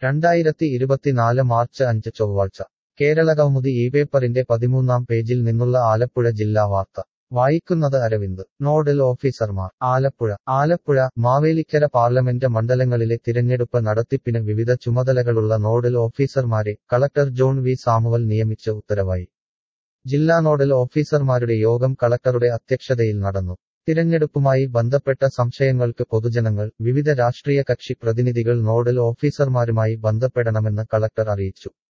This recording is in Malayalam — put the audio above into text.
രണ്ടായിരത്തി ഇരുപത്തിനാല് മാർച്ച് അഞ്ച് ചൊവ്വാഴ്ച കേരളകൗമുദി ഈ പേപ്പറിന്റെ പതിമൂന്നാം പേജിൽ നിന്നുള്ള ആലപ്പുഴ ജില്ലാ വാർത്ത വായിക്കുന്നത് അരവിന്ദ് നോഡൽ ഓഫീസർമാർ ആലപ്പുഴ ആലപ്പുഴ മാവേലിക്കര പാർലമെന്റ് മണ്ഡലങ്ങളിലെ തിരഞ്ഞെടുപ്പ് നടത്തിപ്പിന് വിവിധ ചുമതലകളുള്ള നോഡൽ ഓഫീസർമാരെ കളക്ടർ ജോൺ വി സാമുവൽ നിയമിച്ച ഉത്തരവായി ജില്ലാ നോഡൽ ഓഫീസർമാരുടെ യോഗം കളക്ടറുടെ അധ്യക്ഷതയിൽ നടന്നു തിരഞ്ഞെടുപ്പുമായി ബന്ധപ്പെട്ട സംശയങ്ങൾക്ക് പൊതുജനങ്ങൾ വിവിധ രാഷ്ട്രീയ കക്ഷി പ്രതിനിധികൾ നോഡൽ ഓഫീസർമാരുമായി ബന്ധപ്പെടണമെന്ന് കളക്ടർ അറിയിച്ചു